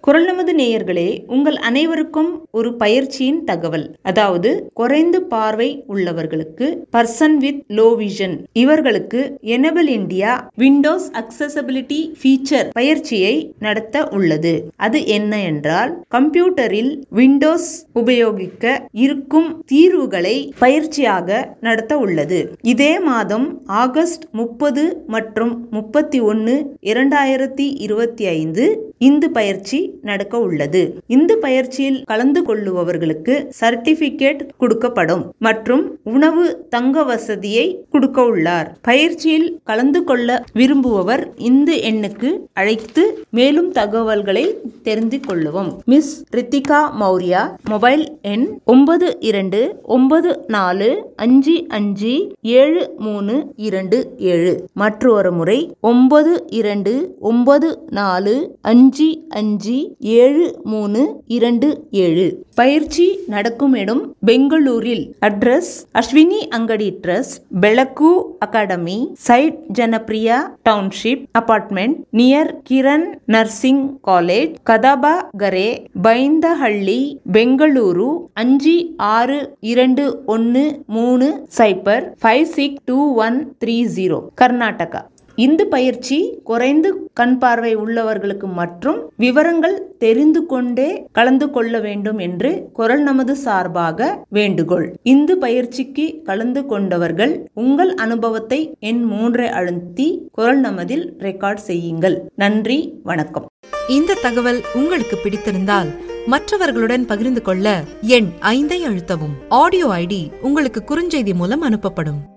குரல் நமது நேயர்களே உங்கள் அனைவருக்கும் ஒரு பயிற்சியின் தகவல் அதாவது குறைந்து பார்வை உள்ளவர்களுக்கு பர்சன் வித் லோ விஷன் இவர்களுக்கு enable India Windows accessibility feature பயிற்சியை நடத்த உள்ளது அது என்ன என்றால் கம்ப்யூட்டரில் விண்டோஸ் உபயோகிக்க இருக்கும் தீர்வுகளை பயிற்சியாக நடத்த உள்ளது இதே மாதம் ஆகஸ்ட் முப்பது மற்றும் முப்பத்தி ஒன்று இரண்டாயிரத்தி இருபத்தி ஐந்து இந்த பயிற்சி நடக்க உள்ளது இந்த பயிற்சியில் கலந்து கொள்ளுபவர்களுக்கு சர்டிபிகேட் கொடுக்கப்படும் மற்றும் உணவு தங்க வசதியை கொடுக்க உள்ளார் பயிற்சியில் கலந்து கொள்ள விரும்புபவர் இந்த எண்ணுக்கு அழைத்து மேலும் தகவல்களை தெரிந்து கொள்ளுவோம் மிஸ் ரித்திகா மௌரியா மொபைல் எண் ஒன்பது இரண்டு ஒன்பது நாலு அஞ்சு அஞ்சு ஏழு மூணு இரண்டு ஏழு மற்றொரு முறை ஒன்பது இரண்டு ஒன்பது நாலு அஞ்சு அஞ்சு ஏழு மூணு இரண்டு ஏழு பயிற்சி நடக்கும் இடம் பெங்களூரில் address Ashwini Angadi trust Belaku academy side Janapriya township apartment near Kiran nursing college Kadabagere Byandahalli Bengaluru அஞ்சு ஆறு இரண்டு ஒன்று மூணு சைபர் five six two one three zero Karnataka இந்த பயிற்சி குறைந்து கண் பார்வை உள்ளவர்களுக்கு மற்றும் விவரங்கள் தெரிந்து கொண்டே கலந்து கொள்ள வேண்டும் என்று குரல் நமது சார்பாக வேண்டுகோள் இந்த பயிற்சிக்கு கலந்து கொண்டவர்கள் உங்கள் அனுபவத்தை எண் மூன்றை அழுத்தி குரல் நமதில் ரெக்கார்ட் செய்யுங்கள் நன்றி வணக்கம் இந்த தகவல் உங்களுக்கு பிடித்திருந்தால் மற்றவர்களுடன் பகிர்ந்து கொள்ள எண் ஐந்தை அழுத்தவும் ஆடியோ ஐடி உங்களுக்கு குறுஞ்செய்தி மூலம் அனுப்பப்படும்